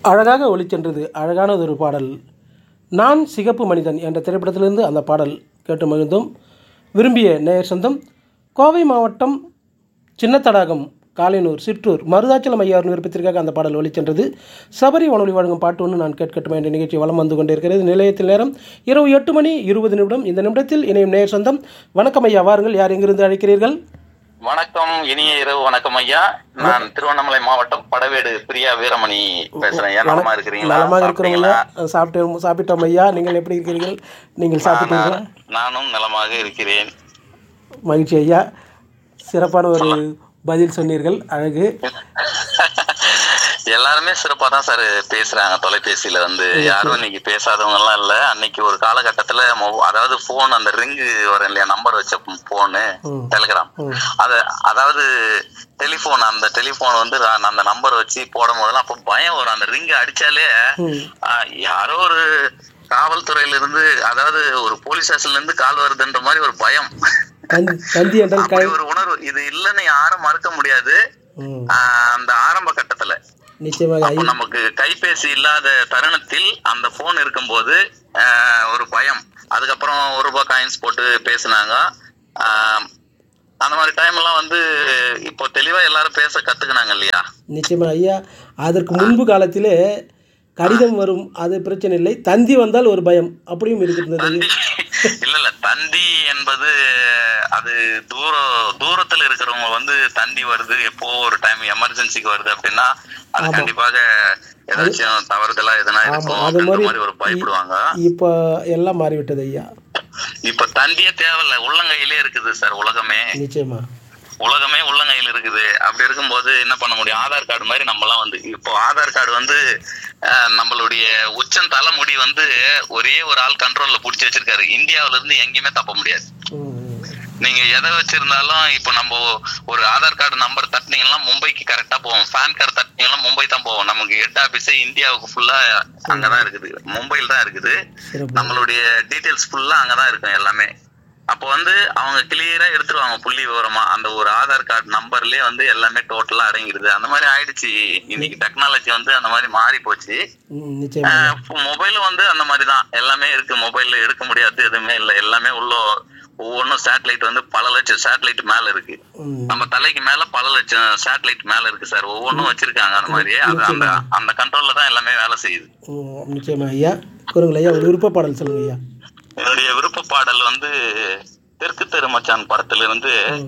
அழகாக ஒளிச்சென்றது அழகானது ஒரு பாடல் நான் சிகப்பு மனிதன் என்ற திரைப்படத்திலிருந்து அந்த பாடல் கேட்டு மகிழ்ந்தோம் விரும்பிய நேயர் சொந்தம் கோவை மாவட்டம் சின்னத்தடாகம் காலைனூர் சிற்றூர் மருதாச்சலம் ஐயார் விருப்பத்திற்காக அந்த பாடல் ஒளிச்சென்றது சபரி வானொலி வழங்கும் பாட்டு ஒன்று நான் கேட்கட்டுமா என்ற நிகழ்ச்சி வலம் வந்து கொண்டிருக்கிறது நிலையத்தில் நேரம் இரவு எட்டு மணி இருபது நிமிடம் இந்த நிமிடத்தில் இணையும் நேயர் சொந்தம் வணக்கம் ஐயா வாருங்கள் யார் எங்கிருந்து அழைக்கிறீர்கள் வணக்கம் இனிய இரவு வணக்கம் ஐயா நான் திருவண்ணாமலை மாவட்டம் படவேடு பிரியா வீரமணி பேசுறேன் ஐயா நலமா இருக்கிறீங்களா நலமாக இருக்கிறோம் சாப்பிட்டீங்களா? ஐயா சாப்பிட்டு சாப்பிட்டோம் ஐயா நீங்கள் எப்படி இருக்கிறீர்கள் நீங்கள் சாப்பிட்டீர்களா நான் நானும் நலமாக இருக்கிறேன் மகிழ்ச்சி ஐயா சிறப்பான ஒரு பதில் சொன்னீர்கள் அழகு எல்லாருமே சிறப்பா தான் சார் பேசுறாங்க தொலைபேசியில வந்து யாரும் இன்னைக்கு பேசாதவங்க எல்லாம் இல்ல அன்னைக்கு ஒரு காலகட்டத்துல மொ- அதாவது போன் அந்த ரிங்கு வரும் இல்லையா நம்பர் வச்ச போனு ம். டெலிகிராம் ம். அத அதாவது டெலிபோன் அந்த டெலிபோன் வந்து நான் அந்த நம்பர் வச்சு போடும் போதெல்லாம் அப்ப பயம் வரும் அந்த ரிங் அடிச்சாலே ம். ஆஹ், யாரோ ஒரு காவல்துறையில இருந்து அதாவது ஒரு போலீஸ் ஸ்டேஷன்ல இருந்து கால் வருதுன்ற மாதிரி ஒரு பயம் தந்தி தந்தி என்றால் அப்படி கை ஒரு உணர்வு இது இல்லைன்னு யாரும் மறுக்க முடியாது ம். ஆஹ், அந்த ஆரம்ப கட்டத்துல நிச்சயமாக ஐ அப்போ நமக்கு கைபேசி இல்லாத தருணத்தில் அந்த போன் இருக்கும்போது ஆஹ், ஒரு பயம் அதுக்கப்புறம் ஒரு ரூபாய் காயின்ஸ் போட்டு பேசுனாங்க ஆஹ், அந்த மாதிரி டைம் எல்லாம் வந்து இப்போ தெளிவா எல்லாரும் பேச கத்துக்கினாங்க இல்லையா நிச்சயமாக ஐயா அதற்கு முன்பு காலத்திலே கடிதம் வரும் அது பிரச்சனை இல்லை தந்தி வந்தால் ஒரு பயம் அப்படியும் இருக்கின்றது தந்தி இல்ல இல்ல தந்தி என்பது அது தூர தூரத்துல இருக்கிறவங்க வந்து தந்தி வருது எப்போ ஒரு டைம் எமர்ஜென்சிக்கு வருது அப்படின்னா அது கண்டிப்பாக ஏதாச்சும் தவறுதலா எதுனா இருக்கும் அது அப்படின்ற மாதிரி மாதிரி ஒரு பயப்படுவாங்க இப்போ எல்லாம் மாறிவிட்டது ஐயா இப்ப தந்தியே தேவையில்ல உள்ளங்கையிலே இருக்குது சார் உலகமே நிச்சயமா உலகமே உள்ளங்கையில் இருக்குது அப்படி இருக்கும்போது என்ன பண்ண முடியும் ஆதார் கார்டு மாதிரி நம்மலாம் வந்து இப்போ ஆதார் கார்டு வந்து அஹ், நம்மளுடைய உச்சம் தலைமுடி வந்து ஒரே ஒரு ஆள் கண்ட்ரோல்ல புடிச்சு வச்சிருக்காரு இந்தியாவுல இருந்து எங்கேயுமே தப்ப முடியாது ம், ம். நீங்க எதை வச்சிருந்தாலும் இப்போ நம்ம ஒரு ஆதார் கார்டு நம்பர் தட்டினீங்கன்னா மும்பைக்கு கரெக்டா போவோம் பேன் கார்டு தட்டினீங்கன்னா மும்பை தான் போவோம் நமக்கு ஹெட் ஆபீஸே இந்தியாவுக்கு ஃபுல்லா அங்கதான் இருக்குது மும்பையில் தான் இருக்குது சிறப்பு நம்மளுடைய டீடைல்ஸ் ஃபுல்லா அங்கதான் இருக்கும் எல்லாமே அப்போ வந்து அவங்க கிளியரா எடுத்துருவாங்க புள்ளி விவரமா அந்த ஒரு ஆதார் கார்டு நம்பர்லயே வந்து எல்லாமே டோட்டலா அடங்கிடுது அந்த மாதிரி ஆயிடுச்சு இன்னைக்கு டெக்னாலஜி வந்து அந்த மாதிரி மாறி போச்சு ம், நிச்சயமா மொபைலும் வந்து அந்த மாதிரி தான் எல்லாமே இருக்கு மொபைல்ல எடுக்க முடியாது எதுவுமே இல்லை எல்லாமே உள்ள ஒவ்வொன்றும் சேட்டலைட் வந்து பல லட்சம் சேட்டலைட் மேல இருக்கு ம், நம்ம தலைக்கு மேல பல லட்சம் சேட்டலைட் மேல இருக்கு சார் ஒவ்வொன்றும் வச்சிருக்காங்க அந்த மாதிரி அது அந்த அந்த கண்ட்ரோல்ல தான் எல்லாமே வேலை செய்யுது ம், நிச்சயமா ஐயா கூறுங்கள் ஐயா ஒரு விருப்ப பாடல் சொல்லுங்க ஐயா என்னுடைய விருப்ப பாடல் வந்து தெற்கு தெரு மச்சான் படத்திலிருந்து ம்,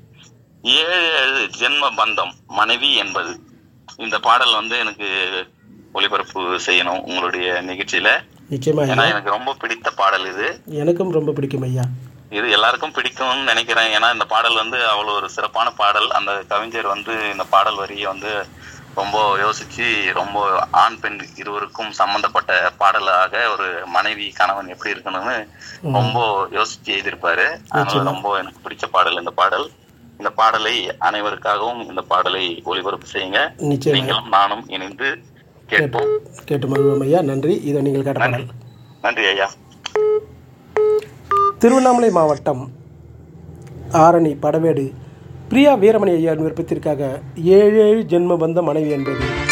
ஏழு ஏழு ஜென்ம பந்தம் மனைவி என்பது இந்த பாடல் வந்து எனக்கு ஒளிபரப்பு செய்யணும் உங்களுடைய நிகழ்ச்சியில நிச்சயமா ஏன்னா ஐயா எனக்கு ரொம்ப பிடித்த பாடல் இது எனக்கும் ரொம்ப பிடிக்கும் ஐயா இது எல்லாருக்கும் பிடிக்கும்னு நினைக்கிறேன் ஏன்னா இந்த பாடல் வந்து அவ்வளவு ஒரு சிறப்பான பாடல் அந்த கவிஞர் வந்து இந்த பாடல் வரியை வந்து ரொம்ப யோசிச்சு ரொம்ப ஆண் பெண் இருவருக்கும் சம்பந்தப்பட்ட பாடலாக ஒரு மனைவி கணவன் எப்படி இருக்கணும்னு ரொம்ப யோசிச்சு எழுதியிருப்பாரு அதனால ரொம்ப எனக்கு பிடிச்ச பாடல் இந்த பாடல் இந்த பாடலை அனைவருக்காகவும் இந்த பாடலை ஒளிபரப்பு செய்யுங்க நிச்சயமா நீங்களும் நானும் இணைந்து கேட்போம் கேட்டு மகிழ்வோம் ஐயா நன்றி இதை நீங்கள் கேட்ட பாடல் நன்றி ஐயா திருவண்ணாமலை மாவட்டம் ஆரணி படவேடு பிரியா வீரமணி ஐயாவின் விருப்பத்திற்காக ஏழு ஏழு ஜென்ம பந்த மனைவி என்பது